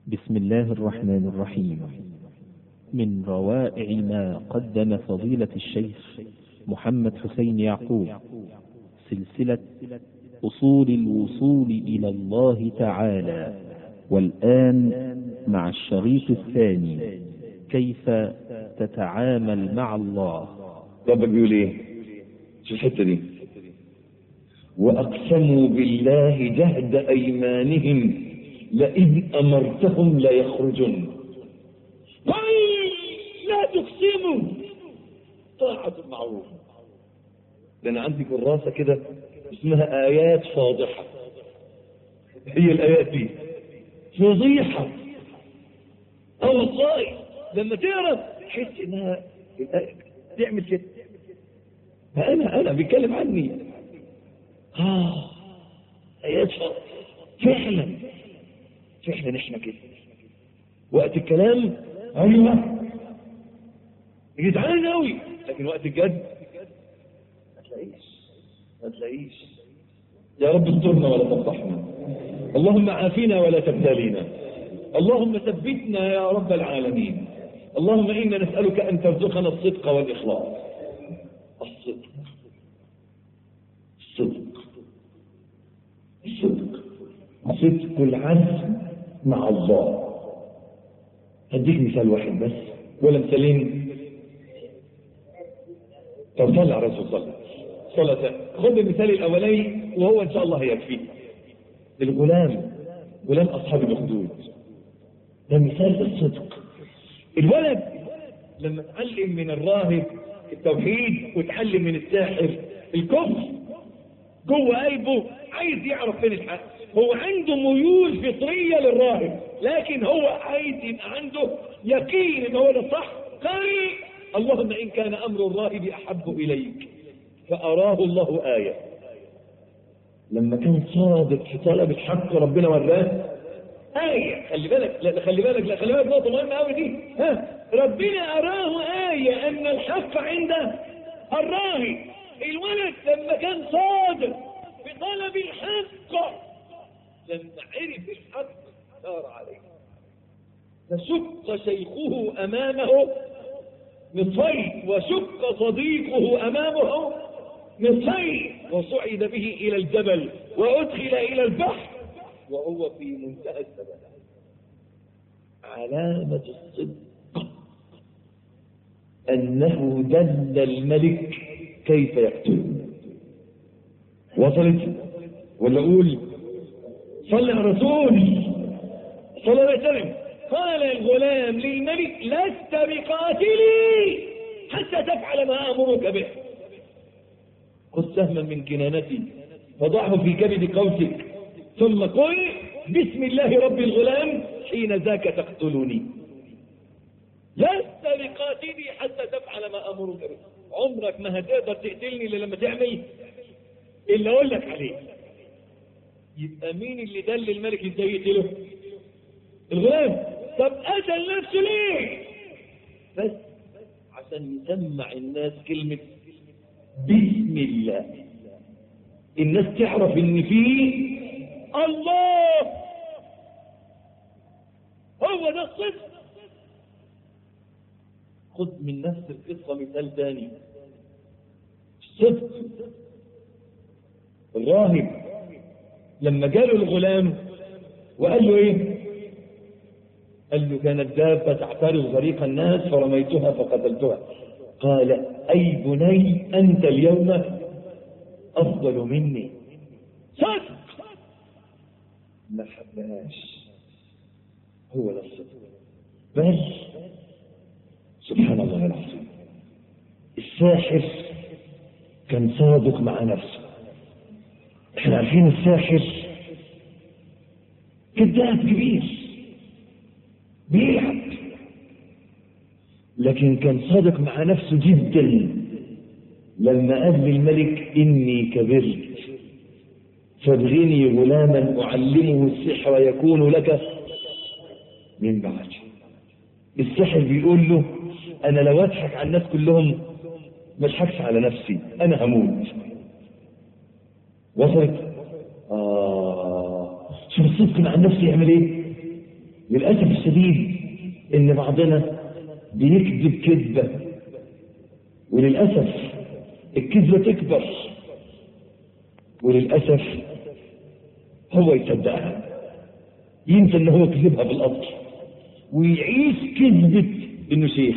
بسم الله الرحمن الرحيم من روائع ما قدم فضيلة الشيخ محمد حسين يعقوب سلسلة أصول الوصول إلى الله تعالى والآن مع الشريط الثاني كيف تتعامل مع الله ربك بيقول ايه شو الحته دي واقسموا بالله جهد ايمانهم لئن امرتهم ليخرجن قل لا تقسموا طاعة المعروف ده انا عندي كراسة كده اسمها ايات فاضحة هي الايات دي فضيحة اه والله لما تقرا تحس انها الآية تعمل كده فانا انا بيتكلم عني اه ايات فاضحة فعلا فعلا احنا كده وقت الكلام ايوه جدعان قوي لكن وقت الجد ما تلاقيش ما تلاقيش يا رب استرنا ولا تفضحنا اللهم عافنا ولا تبتلينا اللهم ثبتنا يا رب العالمين اللهم انا نسالك ان ترزقنا الصدق والاخلاص الصدق الصدق الصدق صدق العزم مع الله هديك مثال واحد بس ولا مثالين طب صلى على رسول الله صلاة خذ المثال الاولاني وهو ان شاء الله هيكفيك الغلام غلام اصحاب الاخدود ده مثال الصدق الولد لما اتعلم من الراهب التوحيد وتعلم من الساحر الكفر جوه قلبه عايز يعرف فين الحق هو عنده ميول فطرية للراهب لكن هو عايز يبقى عنده يقين ان هو ده صح قال اللهم ان كان امر الراهب احب اليك فاراه الله آية لما كان صادق في طلب الحق ربنا وراه آية خلي بالك لا خلي بالك لا خلي بالك نقطة مهمة قوي دي ها ربنا أراه آية أن الحق عند الراهب الولد لما كان صادق في طلب الحق لما عرف الحق سار عليه فشق شيخه أمامه نصفين وشق صديقه أمامه نصفين وصعد به إلى الجبل وأدخل إلى البحر وهو في منتهى الثبات علامة الصدق أنه دل الملك كيف يقتله وصلت ولا أقول صلى الرسول صلى الله عليه وسلم قال الغلام للملك لست بقاتلي حتى تفعل ما أمرك به خذ سهما من كنانتي فضعه في كبد قوسك ثم قل بسم الله رب الغلام حين ذاك تقتلني لست بقاتلي حتى تفعل ما أمرك به عمرك ما هتقدر تقتلني إلا لما تعمل اللي أقول لك عليه يبقى مين اللي دل الملك ازاي يقتله الغلام طب قتل نفسه ليه بس عشان يسمع الناس كلمة بسم الله الناس تعرف ان فيه الله هو ده الصدق خد من نفس القصة مثال ثاني الصدق الراهب لما جاله الغلام وقال له ايه قال له كانت دابة تعترض غريق الناس فرميتها فقتلتها قال أي بني أنت اليوم أفضل مني صدق ما حبهاش هو ده الصدق بل سبحان الله العظيم الساحر كان صادق مع نفسه احنا عارفين الساحر كذاب كبير بيلعب لكن كان صادق مع نفسه جدا لما قال للملك اني كبرت فابغني غلاما اعلمه السحر يكون لك من بعد السحر بيقول له انا لو اضحك على الناس كلهم ما اضحكش على نفسي انا هموت وصلت آه شوف الصدق مع النفس يعمل ايه للأسف الشديد إن بعضنا بيكذب كذبة وللأسف الكذبة تكبر وللأسف هو يصدقها ينسى إن هو كذبها بالأصل ويعيش كذبة إنه شيخ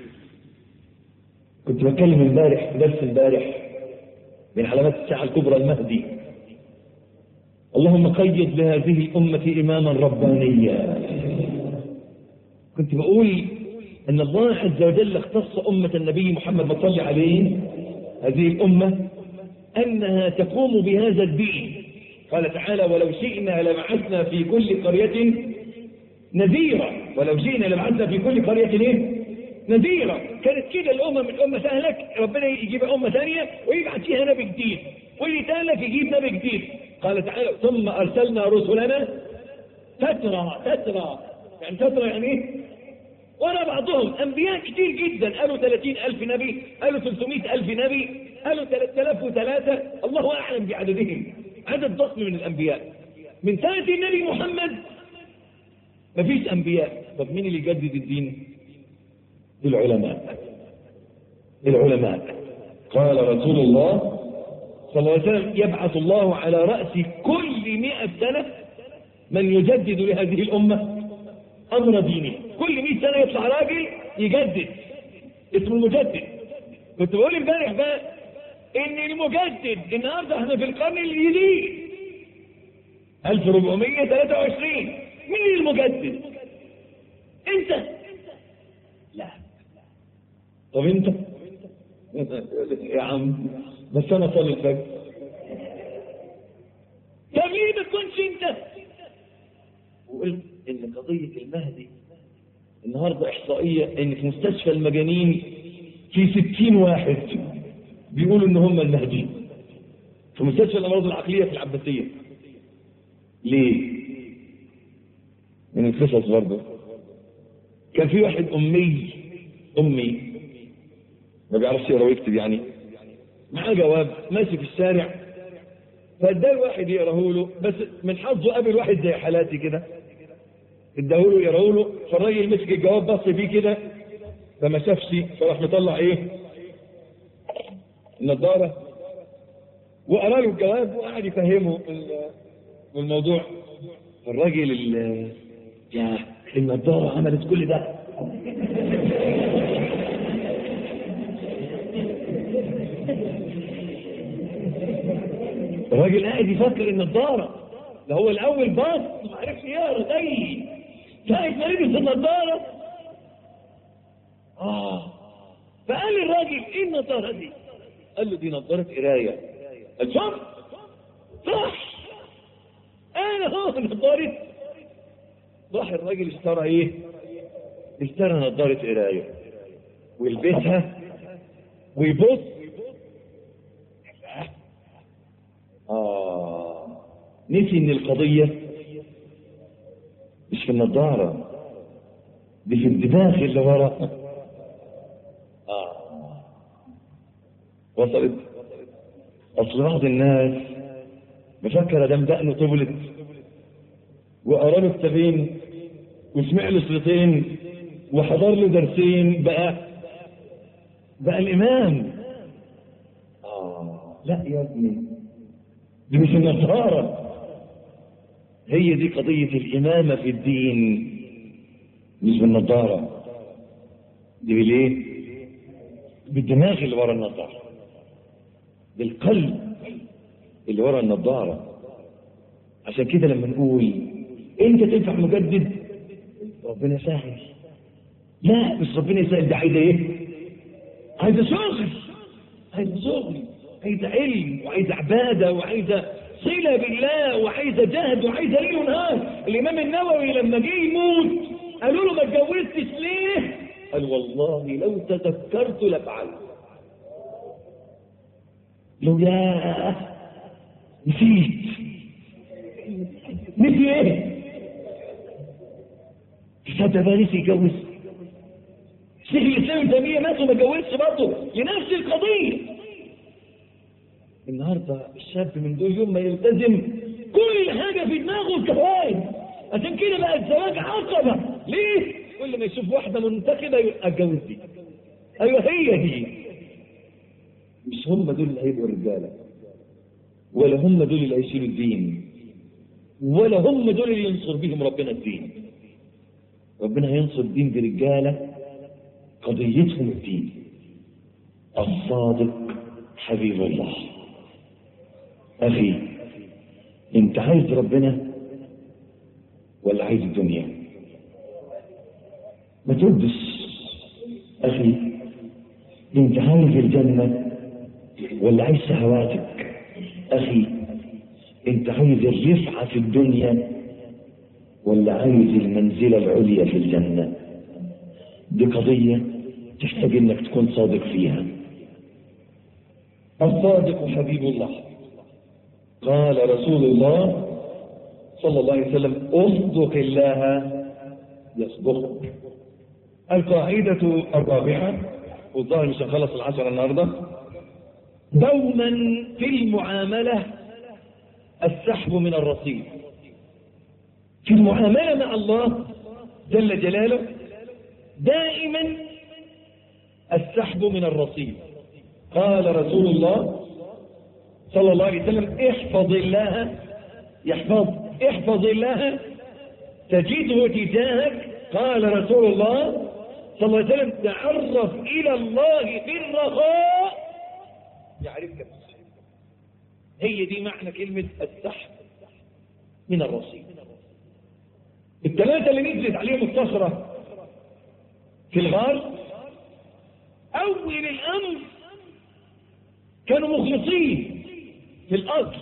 كنت بتكلم امبارح في درس امبارح من علامات الساعة الكبرى المهدي اللهم قيد لهذه الأمة إماما ربانيا كنت بقول أن الله عز وجل اختص أمة النبي محمد ما صلى عليه هذه الأمة أنها تقوم بهذا الدين قال تعالى ولو شئنا لبعثنا في كل قرية نذيرا ولو شئنا لبعثنا في كل قرية ايه؟ نذيرا كانت كده الأمم الأمة تهلك ربنا يجيب أمة ثانية ويبعث فيها نبي جديد واللي تهلك يجيب نبي جديد قال تعالى ثم أرسلنا رسلنا تترى تترى يعني تترى يعني ايه؟ ورا بعضهم أنبياء كتير جدا قالوا 30 ألف نبي قالوا 300 ألف نبي قالوا 3003 الله أعلم بعددهم عدد ضخم من الأنبياء من سنة النبي محمد مفيش أنبياء طب مين اللي يجدد الدين العلماء العلماء قال رسول الله صلى الله عليه وسلم يبعث الله على رأس كل مئة سنة من يجدد لهذه الأمة أمر دينه كل مئة سنة يطلع راجل يجدد اسمه المجدد كنت بقول امبارح بقى ان المجدد النهارده احنا في القرن الجديد 1423 مين المجدد انت لا طب انت يا عم بس انا صلي الفجر طب ليه ما تكونش انت وقلت ان قضيه المهدي النهارده احصائيه ان في مستشفى المجانين في 60 واحد بيقولوا ان هم المهدي في مستشفى الامراض العقليه في العباسيه ليه من القصص برضه كان في واحد امي امي ما بيعرفش يقرا ويكتب يعني معاه جواب ماشي في الشارع فاداه الواحد يقراه له بس من حظه قابل واحد زي حالاتي كده اداه له يقراه له فالراجل مسك الجواب بص فيه كده فما شافش فراح مطلع ايه النضاره وقرا له الجواب وقعد يفهمه الموضوع الراجل ال يا النضاره عملت كل ده الراجل قاعد يفكر النضاره ده هو الاول باص ما عرفش يقرا زي ساعه ما لبس النضاره اه فقال الراجل ايه النضاره دي؟ قال له دي نضاره قرايه قال شوف صح انا هو نضاره راح الراجل اشترى ايه؟ اشترى نضاره قرايه ويلبسها ويبص آه نسي إن القضية مش في النظارة دي في الدماغ اللي ورا آه وصلت أصل بعض الناس مفكر دم دقنه طولت وقرا له كتابين وسمع له صوتين وحضر له درسين بقى بقى الإمام آه لا يا ابني دي مش النصارى هي دي قضية الإمامة في الدين مش بالنظارة دي بالايه؟ بالدماغ اللي ورا النظارة بالقلب اللي ورا النظارة عشان كده لما نقول انت تنفع مجدد ربنا سهل لا مش ربنا يسهل ده عايزه ايه؟ عايزه شغل عايزه شغل عايزه علم وعايزه عباده وعايزه صله بالله وعايزه جهد وعايزه ليل ونهار الامام النووي لما جه يموت قالوا له ما اتجوزتش ليه؟ قال والله لو تذكرت لفعلت لو يا نسيت نسي ايه؟ تصدق بقى نسي يتجوز شيخ الاسلام ابن تيميه مات وما اتجوزش برضه لنفس القضيه النهارده الشاب من دول يوم ما يلتزم كل حاجه في دماغه كفايه عشان كده بقى الزواج عقبة ليه؟ كل ما يشوف واحدة منتخبة يقول اتجوز دي ايوه هي دي مش هم دول اللي هيبقوا رجالة ولا هم دول اللي هيشيلوا الدين ولا هم دول اللي ينصر بيهم ربنا الدين ربنا هينصر الدين برجالة قضيتهم الدين الصادق حبيب الله أخي أنت عايز ربنا ولا عايز الدنيا ما تردش أخي أنت عايز الجنة ولا عايز شهواتك أخي أنت عايز الرفعة في الدنيا ولا عايز المنزلة العليا في الجنة دي قضية تحتاج انك تكون صادق فيها الصادق حبيب الله قال رسول الله صلى الله عليه وسلم اصدق الله يصدقك القاعدة الرابعة والظاهر مش هنخلص العشرة النهاردة دوما في المعاملة السحب من الرصيد في المعاملة مع الله جل جلاله دائما السحب من الرصيد قال رسول الله صلى الله عليه وسلم احفظ الله يحفظ احفظ الله تجده تجاهك قال رسول الله صلى الله عليه وسلم تعرف إلى الله في الرخاء يعرفك هي دي معنى كلمة السحب من الرصيد الثلاثة اللي نزلت عليهم الصخرة في الغار أول الأمر كانوا مخلصين في الأصل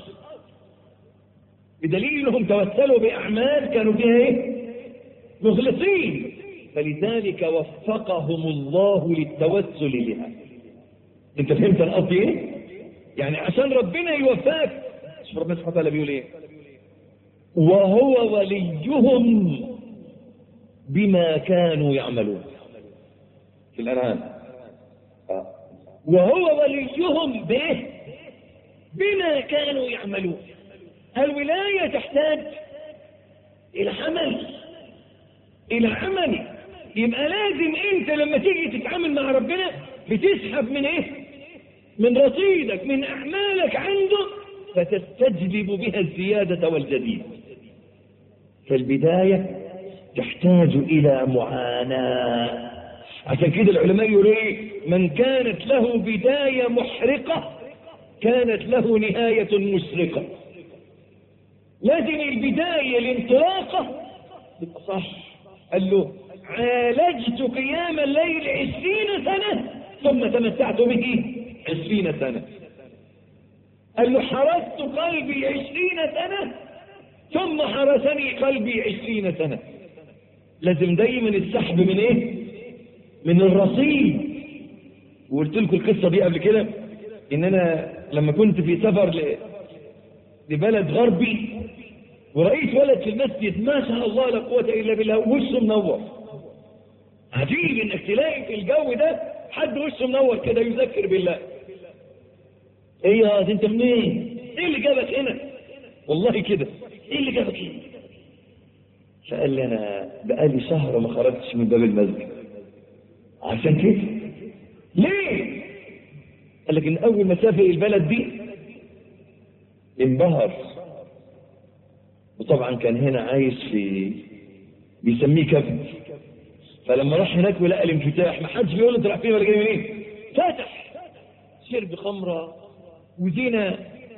بدليل أنهم توسلوا بأعمال كانوا فيها إيه؟ مخلصين فلذلك وفقهم الله للتوسل بها انت فهمت انا قصدي ايه يعني عشان ربنا يوفقك شوف ربنا سبحانه وتعالى بيقول ايه وهو وليهم بما كانوا يعملون في الانعام وهو وليهم به بما كانوا يعملون الولايه تحتاج الى عمل الى عمل يبقى لازم انت لما تيجي تتعامل مع ربنا بتسحب من ايه من رصيدك من اعمالك عنده فتستجلب بها الزيادة والجديد فالبداية تحتاج الى معاناة عشان كده العلماء يقولوا ايه من كانت له بداية محرقة كانت له نهاية مشرقة لازم البداية الانطلاقة تبقى صح قال له عالجت قيام الليل عشرين سنة ثم تمتعت به عشرين سنة قال له حرست قلبي عشرين سنة ثم حرسني قلبي عشرين سنة لازم دايما السحب من ايه من الرصيد وقلت لكم القصة دي قبل كده ان انا لما كنت في سفر ل... لبلد غربي ورأيت ولد في المسجد ما شاء الله لا قوة إلا بالله وشه منور عجيب انك تلاقي في الجو ده حد وشه منور كده يذكر بالله ايه يا دي انت منين ايه اللي جابك هنا والله كده ايه اللي جابك هنا فقال لي انا بقالي شهر ما خرجتش من باب المسجد عشان كده ليه قال لك ان اول ما سافر البلد دي انبهر وطبعا كان هنا عايش في بيسميه كبد فلما راح هناك ولقى الانفتاح ما حدش بيقول له انت رايح فين ولا جاي منين فتح شرب خمره وزنا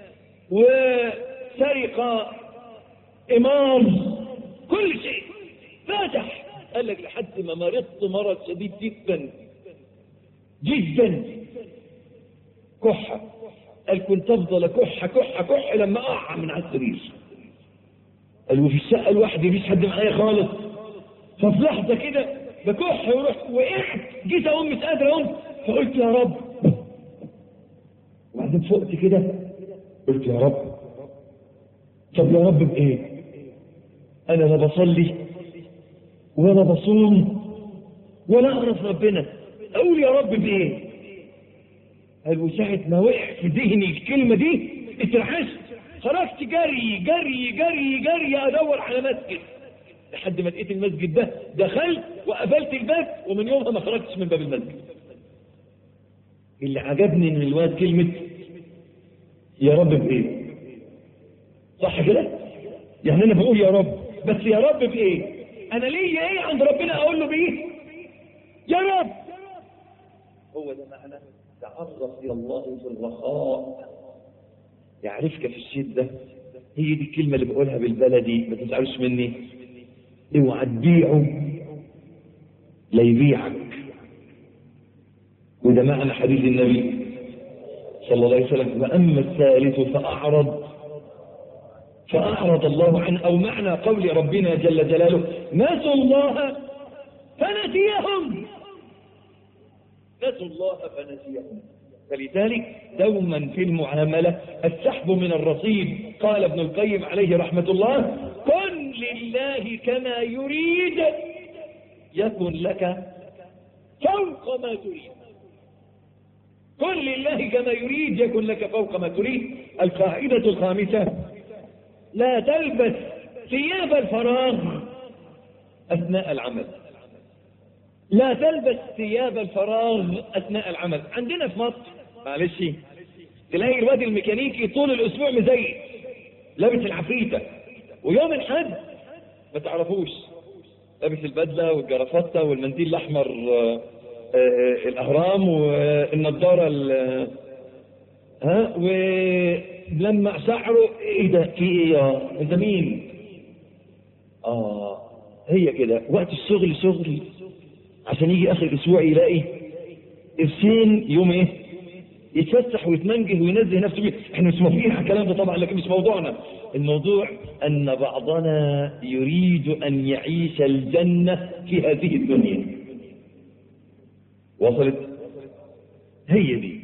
وسرقه امام كل شيء فتح قال لك لحد ما مرضت مرض شديد جدا جدا كحه قال كنت افضل كحه كحه كحه لما اقع من على السرير قال وفي الشقه لوحدي مفيش حد معايا خالص ففي لحظه كده بكح ورحت وقعت جيت اقوم مش قادر اقوم فقلت يا رب وبعدين فقت كده قلت يا رب طب يا رب بايه انا لا بصلي ولا بصوم ولا اعرف ربنا اقول يا رب بايه قال وساعة ما وقع في ذهني الكلمة دي اترعشت خرجت جري جري جري جري ادور على مسجد لحد ما لقيت المسجد ده دخلت وقفلت الباب ومن يومها ما خرجتش من باب المسجد اللي عجبني من الواد كلمة يا رب بإيه صح كده يعني أنا بقول يا رب بس يا رب بإيه أنا ليا إيه عند ربنا أقول له بإيه يا رب هو ده معنى تعرف إلى الله في الرخاء يعرفك في الشدة هي دي الكلمة اللي بقولها بالبلدي ما تزعلوش مني اوعى تبيعه لا يبيعك وده معنى حديث النبي صلى الله عليه وسلم وأما الثالث فأعرض فأعرض الله عنه أو معنى قول ربنا جل جلاله نسوا الله فنسيهم نسوا الله فنسيهم فلذلك دوما في المعاملة السحب من الرصيد قال ابن القيم عليه رحمة الله كن لله كما يريد يكن لك فوق ما تريد كن لله كما يريد يكن لك فوق ما تريد القاعدة الخامسة لا تلبس ثياب الفراغ أثناء العمل لا تلبس ثياب الفراغ أثناء العمل عندنا في مصر معلش تلاقي الواد الميكانيكي طول الأسبوع مزيت لابس العفريتة ويوم الحد ما تعرفوش لابس البدلة والجرافطة والمنديل الأحمر آه، آه، الأهرام والنضارة ال- ها ولمع شعره ايه ده في ايه يا انت مين اه هي كده وقت الشغل شغل عشان يجي اخر الاسبوع يلاقي قرشين يوم ايه يتفسح ويتمنجه وينزه نفسه بيه احنا مش موافقين على الكلام ده طبعا لكن مش موضوعنا الموضوع ان بعضنا يريد ان يعيش الجنة في هذه الدنيا وصلت هي دي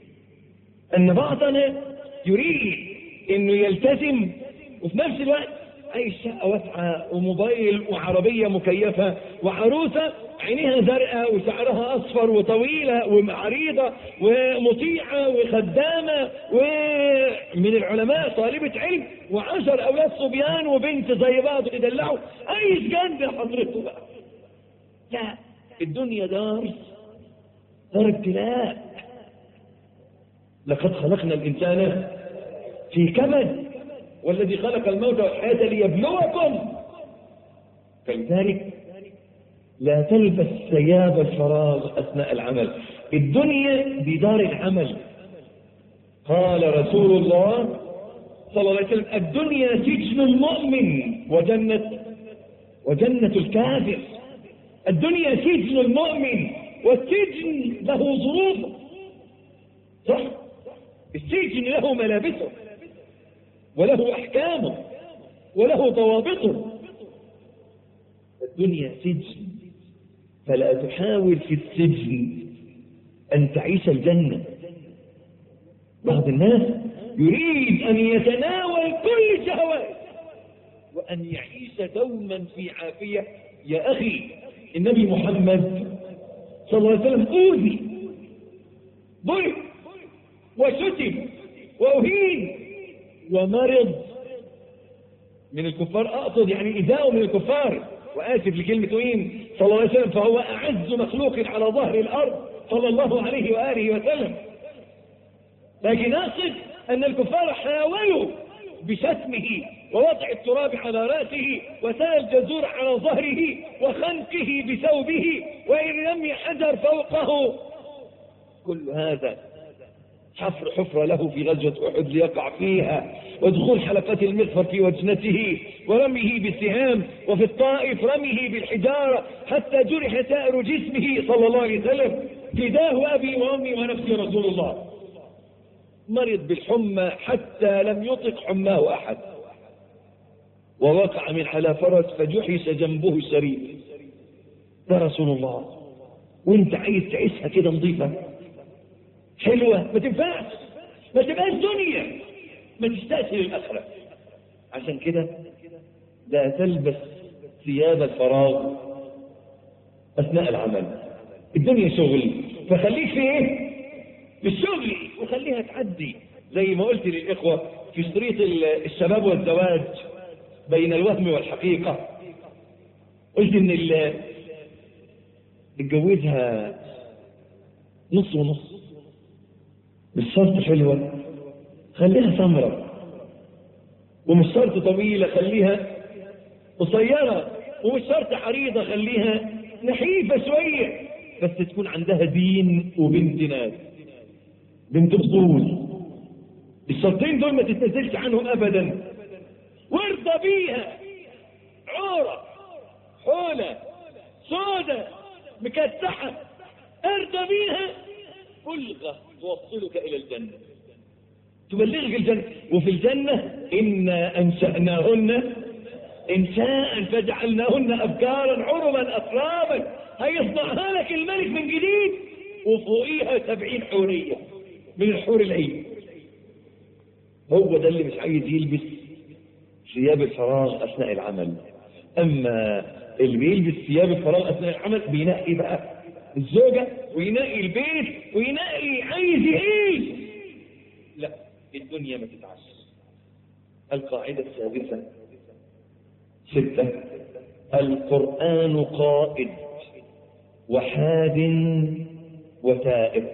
ان بعضنا يريد انه يلتزم وفي نفس الوقت عايش شقه واسعه وموبايل وعربيه مكيفه وعروسه عينيها زرقاء وشعرها اصفر وطويله وعريضه ومطيعه وخدامه ومن العلماء طالبه علم وعشر اولاد صبيان وبنت زي بعض يدلعوا عايش جنب حضرته بقى لا الدنيا دار دار ابتلاء لقد خلقنا الإنسان في كبد والذي خلق الموت والحياة ليبلوكم فلذلك لا تلبس ثياب الفراغ أثناء العمل الدنيا بدار العمل قال رسول الله صلى الله عليه وسلم الدنيا سجن المؤمن وجنة وجنة الكافر الدنيا سجن المؤمن والسجن له ظروفه صح السجن له ملابسه وله أحكامه وله ضوابطه الدنيا سجن فلا تحاول في السجن أن تعيش الجنة بعض الناس يريد أن يتناول كل الشهوات وأن يعيش دوما في عافية يا أخي النبي محمد صلى الله عليه وسلم أوذي ضرب وشتم وأهين ومرض من الكفار أقصد يعني إذاءه من الكفار وآسف لكلمة وين صلى الله عليه وسلم فهو أعز مخلوق على ظهر الأرض صلى الله عليه وآله وسلم لكن أقصد أن الكفار حاولوا بشتمه ووضع التراب على رأسه وسال الجزور على ظهره وخنقه بثوبه وإن لم يحجر فوقه كل هذا حفر حفرة له في غزوة أحد ليقع فيها ودخول حلقات المغفر في وجنته ورميه بالسهام وفي الطائف رميه بالحجارة حتى جرح سائر جسمه صلى الله عليه وسلم فداه أبي وأمي ونفسي رسول الله مرض بالحمى حتى لم يطق حماه أحد ووقع من على فرس فجحش جنبه الشريف ده رسول الله وانت عايز تعيشها كده نظيفة حلوة ما تنفعش ما تبقاش دنيا ما تشتاقش للآخرة عشان كده لا تلبس ثياب الفراغ أثناء العمل الدنيا شغل فخليك في ايه في الشغل وخليها تعدي زي ما قلت للإخوة في شريط الشباب والزواج بين الوهم والحقيقة قلت ان اللي اتجوزها نص ونص مش شرط حلوة خليها سمرة ومش شرط طويلة خليها قصيرة ومش شرط عريضة خليها نحيفة شوية بس تكون عندها دين وبنت ناس بنت اصول الشرطين دول ما تتنزلش عنهم ابدا وارضى بيها عورة حولة سودة مكتحة ارضى بيها بلغة توصلك الى الجنة تبلغك الجنة وفي الجنة إنا أنشأناهن إنشاء فجعلناهن أبكارا عربا أترابا هيصنعها لك الملك من جديد وفوقيها سبعين حورية من الحور العين هو ده اللي مش عايز يلبس ثياب الفراغ أثناء العمل أما اللي بيلبس ثياب الفراغ أثناء العمل بينقي بقى الزوجة وينقي البيت وينقي عايز يعيش لا الدنيا ما تتعش القاعدة السادسة ستة القرآن قائد وحاد وثائق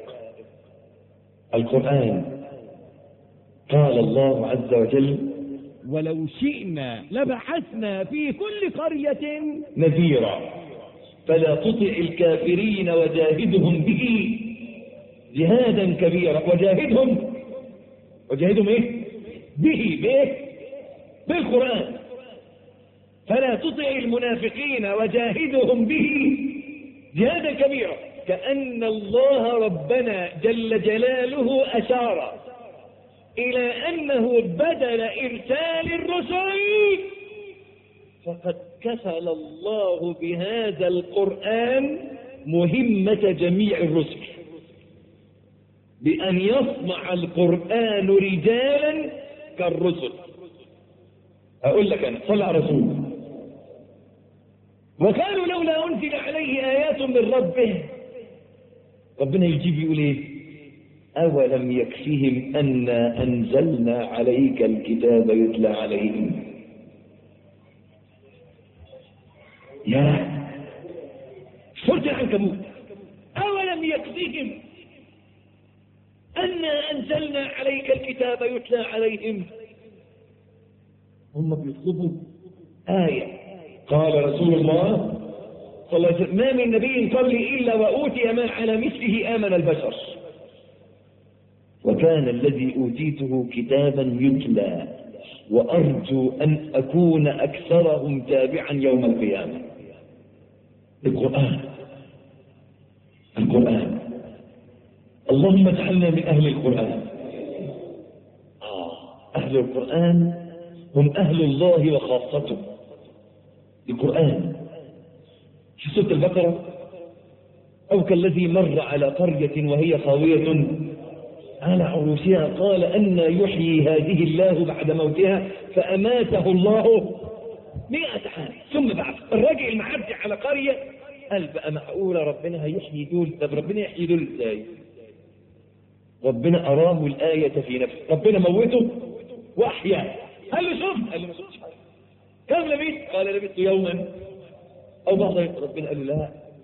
القرآن قال الله عز وجل ولو شئنا لبحثنا في كل قرية نذيرا فلا تطع الكافرين وجاهدهم به جهادا كبيرا وجاهدهم وجاهدهم ايه به بايه بالقرآن فلا تطع المنافقين وجاهدهم به جهادا كبيرا كأن الله ربنا جل جلاله أشار إلى أنه بدل إرسال الرسل فقد كفل الله بهذا القرآن مهمة جميع الرسل بأن يصنع القرآن رجالا كالرسل أقول لك أنا صلى على رسول وقالوا لولا أنزل عليه آيات من ربه ربنا يجيب يقول إيه أولم يكفهم أنا أنزلنا عليك الكتاب يتلى عليهم يا سورة العنكبوت أولم يكفهم أنا أنزلنا عليك الكتاب يتلى عليهم هم بيطلبوا آية قال رسول الله صلى الله عليه وسلم ما من نبي قبلي إلا وأوتي ما على مثله آمن البشر وكان الذي أوتيته كتابا يتلى وأرجو أن أكون أكثرهم تابعا يوم القيامة القرآن القرآن اللهم اجعلنا من أهل القرآن آه أهل القرآن هم أهل الله وخاصته القرآن في سورة البقرة أو كالذي مر على قرية وهي خاوية على عروشها قال أن يحيي هذه الله بعد موتها فأماته الله مئة عام ثم بعد الراجل المعدي على قرية قال بقى معقولة ربنا هيحيي دول طب ربنا يحيي دول ازاي ربنا أراه الآية في نفسه ربنا موته وأحياه قال له شوف قال له ما شفتش حاجة كم لبثت قال لبثت يوما أو بعض ربنا قال له لا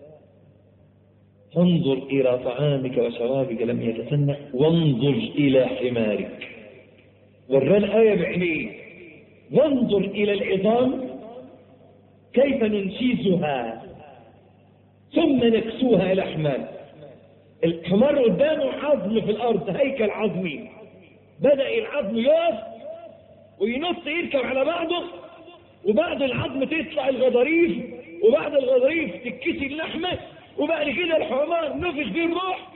انظر إلى طعامك وشرابك لم يتسنى وانظر إلى حمارك ورى الآية بعينيه وانظر إلى العظام كيف ننشيزها ثم نكسوها لحما الحمار قدامه عظم في الأرض هيكل عظمي بدأ العظم يقف وينط يركب على بعضه وبعد العظم تطلع الغضاريف وبعد الغضاريف تتكسي اللحمة وبعد كده الحمار نفخ فيه الروح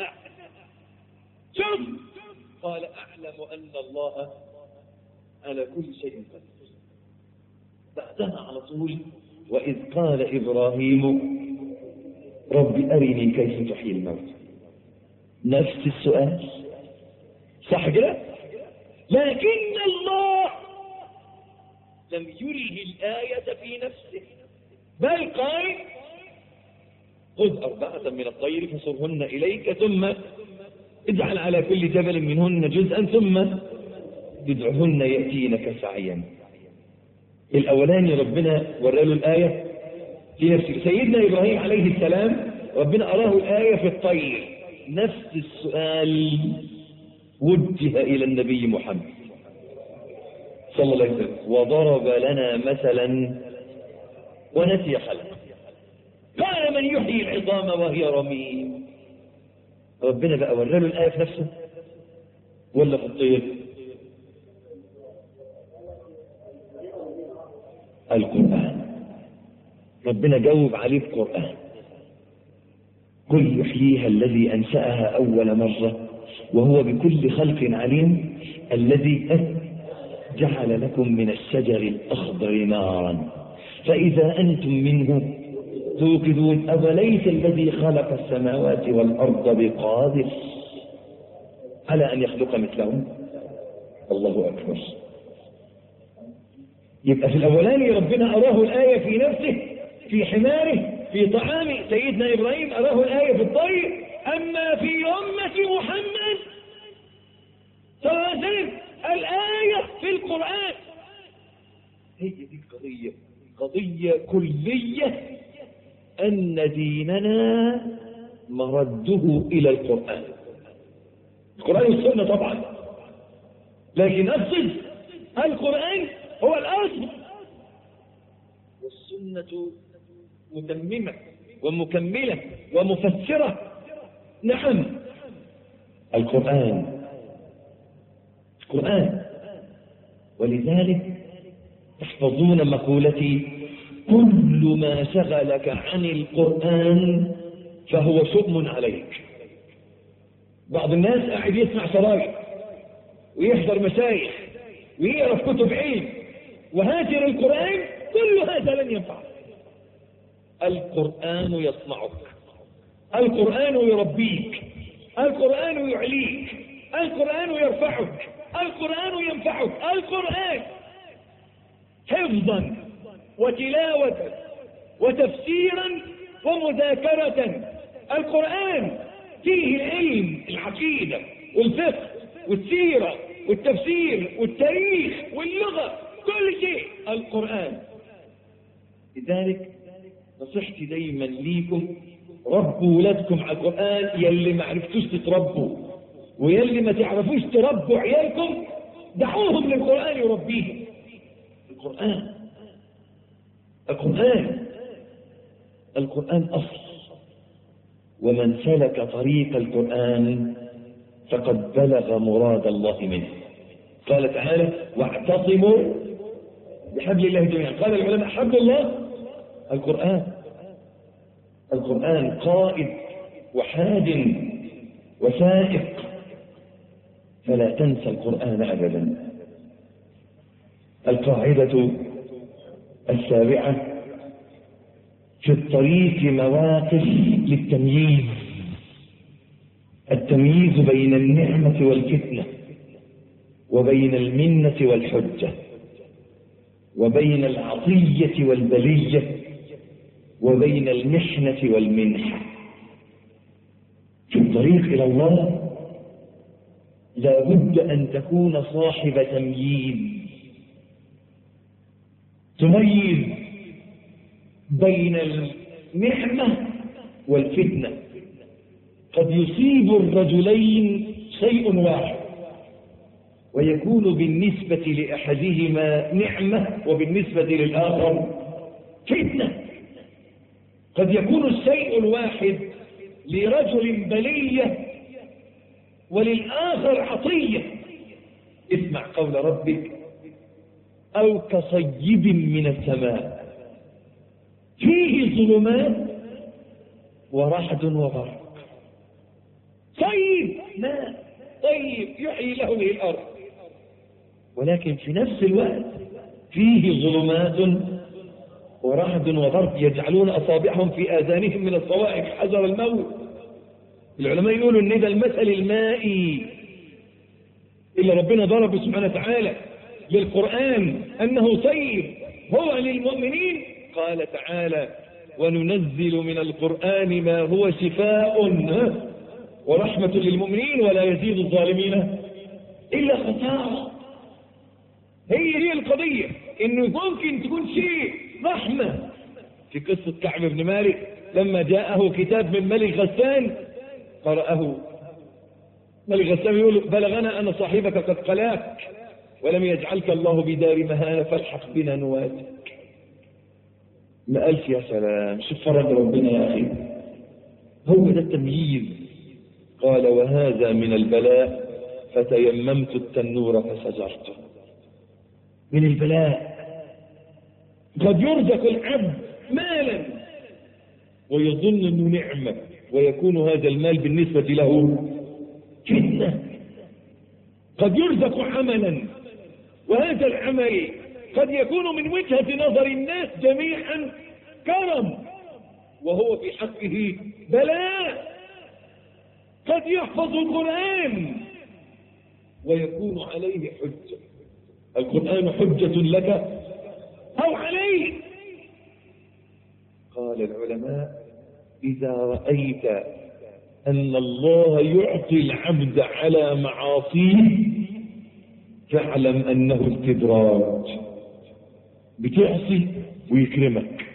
شوف قال أعلم أن الله على كل شيء قدير بعدها على طول وإذ قال إبراهيم رب أرني كيف تحيي الموت نفس السؤال صح كده لكن الله لم يره الآية في نفسه بل قال خذ أربعة من الطير فصرهن إليك ثم اجعل على كل جبل منهن جزءا ثم ادعهن يأتينك سعيا الأولاني ربنا وراله الآية في نفسه سيدنا إبراهيم عليه السلام ربنا أراه الآية في الطير نفس السؤال وجه إلى النبي محمد صلى الله عليه وسلم وضرب لنا مثلا ونسي خلقه قال من يحيي العظام وهي رميم ربنا بقى ورى له الآية في نفسه ولا في الطير القرآن ربنا جاوب عليه بقرآن قل يحييها الذي أنشأها أول مرة وهو بكل خلق عليم الذي جعل لكم من الشجر الأخضر نارا فإذا أنتم منه توقدون أوليس الذي خلق السماوات والأرض بقادر على أن يخلق مثلهم الله أكبر يبقى في الأولاني ربنا أراه الآية في نفسه في حماره في طعام سيدنا إبراهيم أراه الآية في الطير أما في أمة محمد صلى الله عليه وسلم الآية في القرآن هي دي القضية قضية كلية أن ديننا مرده إلى القرآن القرآن والسنة طبعا لكن أقصد القرآن هو الأصل والسنة متممة ومكملة ومفسرة نعم القرآن القرآن ولذلك تحفظون مقولتي كل ما شغلك عن القرآن فهو شؤم عليك بعض الناس قاعد يسمع شرايط ويحضر مشايخ ويقرا في كتب علم وهاجر القرآن كل هذا لن ينفع القرآن يصنعك القرآن يربيك القرآن يعليك القرآن يرفعك القرآن ينفعك القرآن حفظا وتلاوة وتفسيرا ومذاكرة القرآن فيه العلم العقيدة والفقه والسيرة والتفسير والتاريخ واللغة كل شيء القرآن لذلك نصيحتي دايما ليكم ربوا ولادكم على القرآن يلي ما عرفتوش تتربوا ويلي ما تعرفوش تربوا عيالكم دعوهم للقرآن يربيهم القرآن القرآن القرآن أصل ومن سلك طريق القرآن فقد بلغ مراد الله منه قال تعالى واعتصموا بحبل الله جميعا قال العلماء حبل الله القرآن القرآن قائد وحاد وسائق فلا تنسى القرآن أبدا القاعدة السابعة في الطريق مواقف للتمييز التمييز بين النعمة والفتنة وبين المنة والحجة وبين العطية والبلية وبين المحنة والمنحة في الطريق إلى الله لا بد أن تكون صاحب تمييز تميز بين النعمة والفتنة قد يصيب الرجلين شيء واحد ويكون بالنسبة لأحدهما نعمة وبالنسبة للآخر فتنة قد يكون الشيء الواحد لرجل بلية وللآخر عطية اسمع قول ربك أو كصيب من السماء فيه ظلمات ورعد وبرق طيب ماء طيب يحيي له به الأرض ولكن في نفس الوقت فيه ظلمات ورعد وبرق يجعلون أصابعهم في آذانهم من الصواعق حذر الموت العلماء يقولوا ان ده المثل المائي اللي ربنا ضربه سبحانه وتعالى للقرآن أنه سيد هو للمؤمنين قال تعالى وننزل من القرآن ما هو شفاء ورحمة للمؤمنين ولا يزيد الظالمين إلا خسارة هي هي القضية إنه ممكن تكون شيء رحمة في قصة كعب بن مالك لما جاءه كتاب من ملك غسان قرأه ملك غسان يقول بلغنا أن صاحبك قد قلاك ولم يجعلك الله بدار مهانة فالحق بنا نواتك ما قالش يا سلام شوف فرج ربنا يا أخي هو ده التمييز قال وهذا من البلاء فتيممت التنور فسجرته من البلاء قد يرزق العبد مالا ويظن انه نعمه ويكون هذا المال بالنسبه له فتنه قد يرزق عملا وهذا العمل قد يكون من وجهه نظر الناس جميعا كرم وهو في حقه بلاء قد يحفظ القران ويكون عليه حجه القران حجه لك او عليك قال العلماء إذا رأيت أن الله يعطي العبد على معاصيه فاعلم أنه استدراج بتعصي ويكرمك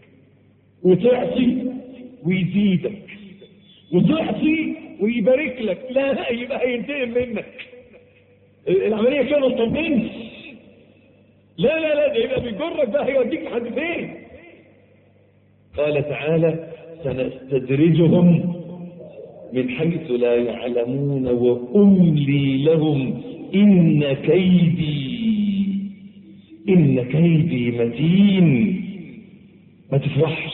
وتعصي ويزيدك وتعصي ويبارك لك لا يبقى هينتقم منك العملية كده ما تطمنش لا لا لا ده يبقى بيجرك بقى هيوديك لحد فين قال تعالى سنستدرجهم من حيث لا يعلمون وأملي لهم إن كيدي إن كيدي متين ما تفرحش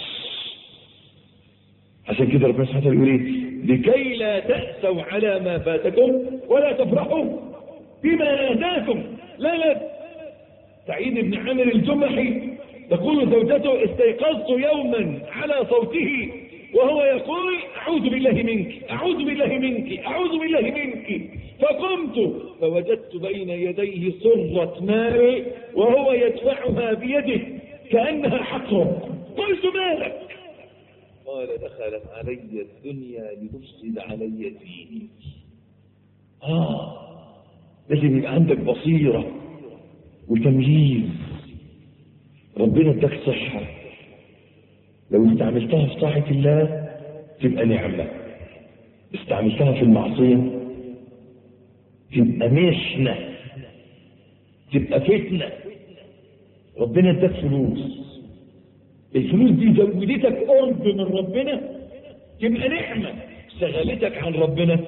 عشان كده ربنا سبحانه وتعالى يقول ايه لكي لا تأسوا على ما فاتكم ولا تفرحوا بما آتاكم لا لا سعيد بن عامر الجمحي تقول زوجته استيقظت يوما على صوته وهو يقول أعوذ بالله منك أعوذ بالله منك أعوذ بالله منك فقمت فوجدت بين يديه صرة ماء وهو يدفعها بيده كأنها حقه قلت مالك قال دخلت علي الدنيا لتفسد علي ديني آه لازم يبقى عندك بصيرة وتمييز ربنا اداك صحة لو استعملتها في طاعة الله تبقى نعمة استعملتها في المعصية تبقى مشنة تبقى فتنة ربنا اداك فلوس الفلوس دي زودتك قرب من ربنا تبقى نعمة شغلتك عن ربنا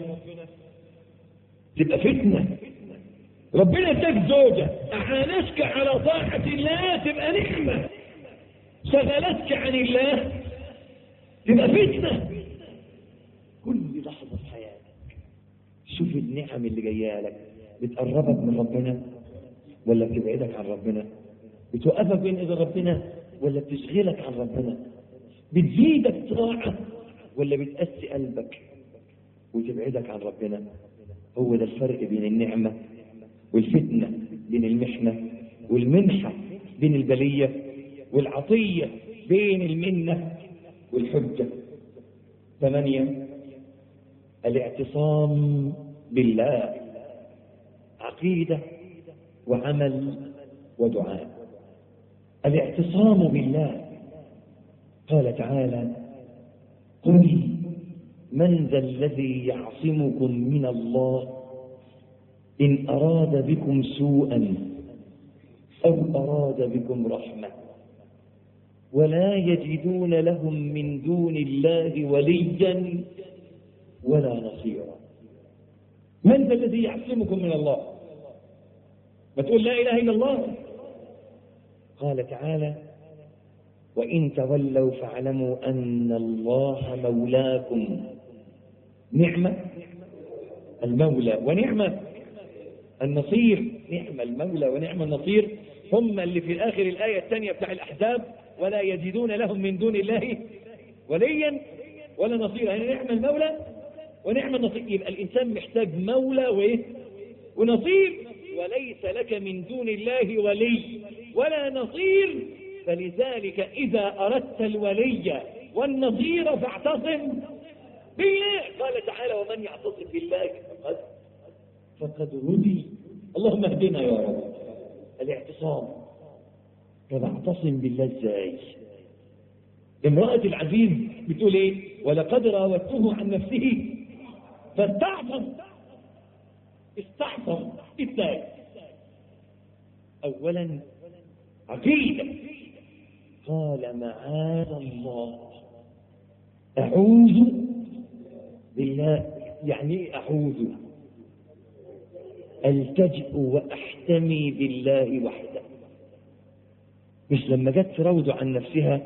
تبقى فتنة ربنا اداك زوجة أعانتك على طاعة الله تبقى نعمة شغلتك عن الله تبقى فتنة كل لحظة في حياتك شوف النعم اللي جايه لك بتقربك من ربنا ولا بتبعدك عن ربنا بتوقفك بين ايد ربنا ولا بتشغلك عن ربنا بتزيدك طاعة ولا بتقسي قلبك وتبعدك عن ربنا هو ده الفرق بين النعمة والفتنة بين المحنة والمنحة بين البلية والعطية بين المنة والحجة ثمانية الاعتصام بالله عقيدة وعمل ودعاء الاعتصام بالله قال تعالى قل من ذا الذي يعصمكم من الله إن أراد بكم سوءا أو أراد بكم رحمة ولا يجدون لهم من دون الله وليا ولا نصيرا من ذا الذي يعصمكم من الله ما تقول لا إله إلا الله قال تعالى وإن تولوا فاعلموا أن الله مولاكم نعمة المولى ونعمة النصير نعم المولى ونعم النصير هم اللي في آخر الآية الثانية بتاع الأحزاب ولا يجدون لهم من دون الله وليا ولا نصيرا يعني نعم المولى ونعم النصير يبقى الإنسان محتاج مولى وإيه ونصير وليس لك من دون الله ولي ولا نصير فلذلك إذا أردت الولي والنصير فاعتصم بالله قال تعالى ومن يعتصم بالله فقد فقد هدي اللهم اهدنا يا رب الاعتصام طب اعتصم بالله ازاي امرأة العزيز بتقول ايه ولقد راودته عن نفسه فاستعصم استعصم ازاي اولا عقيدة قال معاذ الله أعوذ بالله يعني ايه أعوذ ألتجئ وأحتمي بالله وحده مش لما جت تراود عن نفسها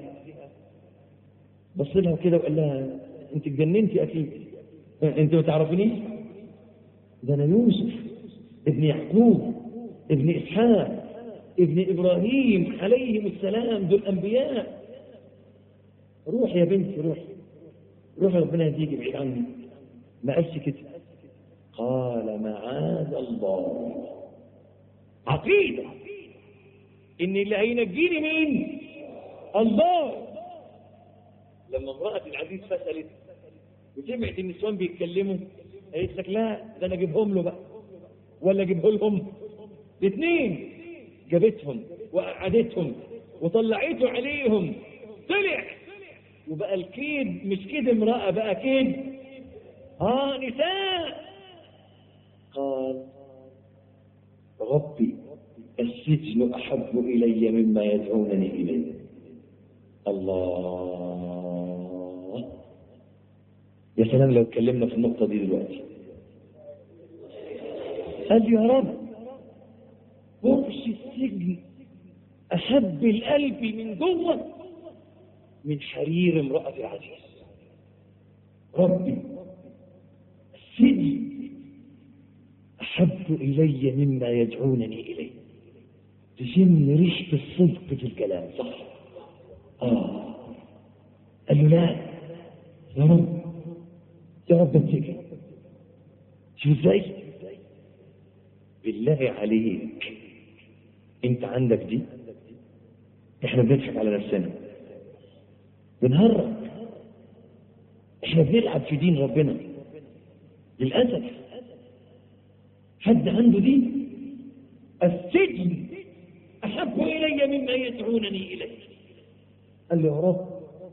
بص لها كده وقال لها انت اتجننتي اكيد انت ما تعرفنيش ده انا يوسف ابن يعقوب ابن اسحاق ابن ابراهيم عليهم السلام دول انبياء روح يا بنتي روح روح ربنا يهديك بعيد عني ما قالش كده قال معاذ الله عقيده ان اللي هينجيني مين الله لما امرأة العزيز فسألت وسمعت النسوان بيتكلموا قالت لك لا ده انا اجيبهم له بقى ولا اجيبه لهم الاثنين جابتهم وقعدتهم وطلعته عليهم طلع وبقى الكيد مش كيد امرأة بقى كيد اه نساء قال ربي السجن أحب إلي مما يدعونني إليه الله يا سلام لو اتكلمنا في النقطة دي دلوقتي قال يا رب فرش السجن أحب القلب من جوه من حرير امرأة العزيز ربي السجن أحب إلي مما يدعونني إليه تشم ريحة الصدق في الكلام صح آه قال له لا يا رب يا رب اتكل شوف ازاي بالله عليك انت عندك دي احنا بنضحك على نفسنا بنهرب احنا بنلعب في دين ربنا للاسف حد عنده دي السجن احب الي مما يدعونني اليه قال له يا رب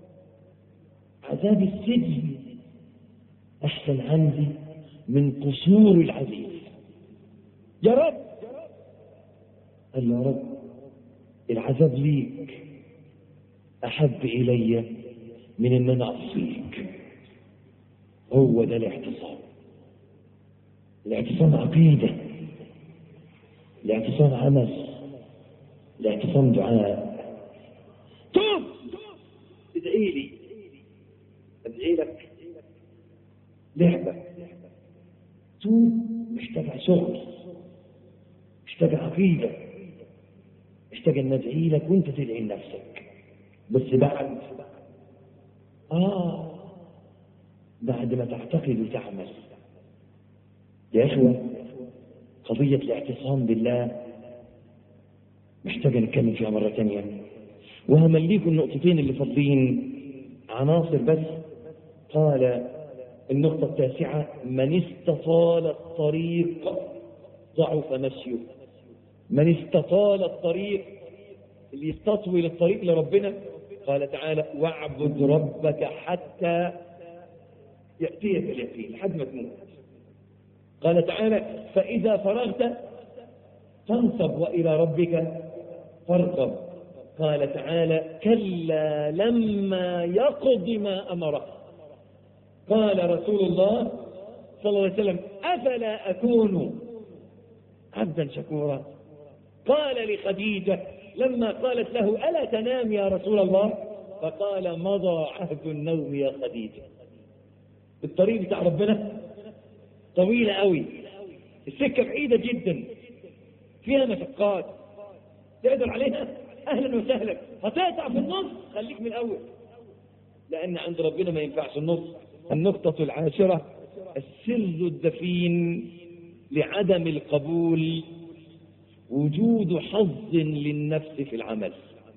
عذاب السجن احسن عندي من قصور العزيز يا رب قال له يا رب العذاب ليك احب الي من ان انا اعصيك هو ده الاعتصام الاعتصام عقيده الاعتصام عمل الاعتصام دعاء توب ادعي لي ادعي لك لعبة توب محتاجة شغل محتاجة عقيدة محتاجة ان ادعي لك وانت تدعي لنفسك بس بعد اه بعد ما تعتقد وتعمل يا اخوة قضية الاعتصام بالله محتاجة نتكلم فيها مرة تانية وهمليكم النقطتين اللي فاضلين عناصر بس قال النقطة التاسعة من استطال الطريق ضعف مشيه من استطال الطريق اللي يستطول الطريق لربنا قال تعالى واعبد ربك حتى يأتيك اليقين لحد ما تموت قال تعالى فإذا فرغت فانصب وإلى ربك فارغب قال تعالى كلا لما يقض ما أمره قال رسول الله صلى الله عليه وسلم أفلا أكون عبدا شكورا قال لخديجة لما قالت له ألا تنام يا رسول الله فقال مضى عهد النوم يا خديجة الطريق بتاع ربنا طويلة قوي السكة بعيدة جدا فيها مشقات تقدر عليها أهلا وسهلا هتقطع في النص خليك من الأول لأن عند ربنا ما ينفعش النص النقطة العاشرة السر الدفين لعدم القبول وجود حظ للنفس في العمل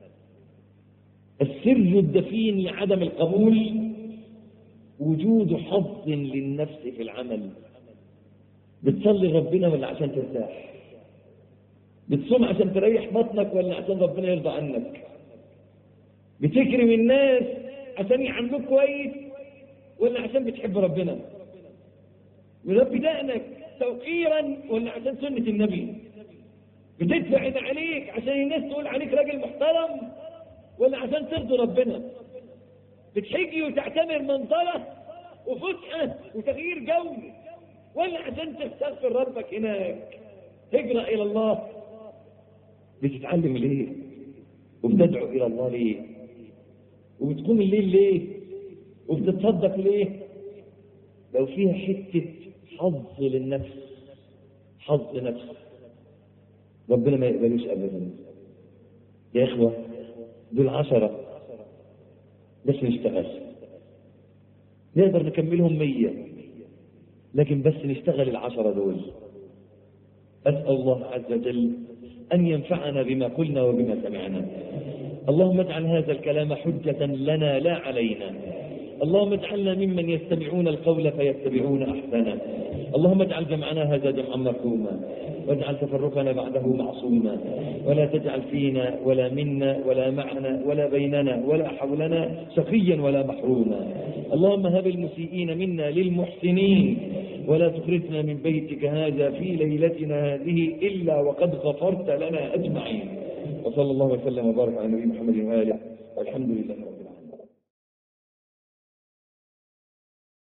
السر الدفين لعدم القبول وجود حظ للنفس في العمل بتصلي ربنا ولا عشان ترتاح بتصوم عشان تريح بطنك ولا عشان ربنا يرضى عنك بتكرم الناس عشان يعاملوك كويس ولا عشان بتحب ربنا مربي دقنك توقيرا ولا عشان سنة النبي بتدفع عين عليك عشان الناس تقول عليك راجل محترم ولا عشان ترضي ربنا بتحجي وتعتمر منظرة وفسحة وتغيير جو ولا عشان تستغفر ربك هناك تجرأ إلى الله بتتعلم ليه وبتدعو إلى الله ليه وبتقوم الليل ليه وبتتصدق ليه لو فيها حتة حظ للنفس حظ نفس ربنا ما يقبلوش أبدا يا إخوة دول عشرة بس نشتغل نقدر نكملهم مية لكن بس نشتغل العشرة دول أسأل الله عز وجل أن ينفعنا بما قلنا وبما سمعنا اللهم اجعل هذا الكلام حجة لنا لا علينا اللهم اجعلنا ممن يستمعون القول فيتبعون أحسنه اللهم اجعل جمعنا هذا جمعا مرحوما واجعل تفرقنا بعده معصوما ولا تجعل فينا ولا منا ولا معنا ولا بيننا ولا حولنا شقيا ولا محروما اللهم هب المسيئين منا للمحسنين ولا تخرجنا من بيتك هذا في ليلتنا هذه إلا وقد غفرت لنا أجمعين وصلى الله وسلم وبارك على نبينا محمد وآله والحمد لله رب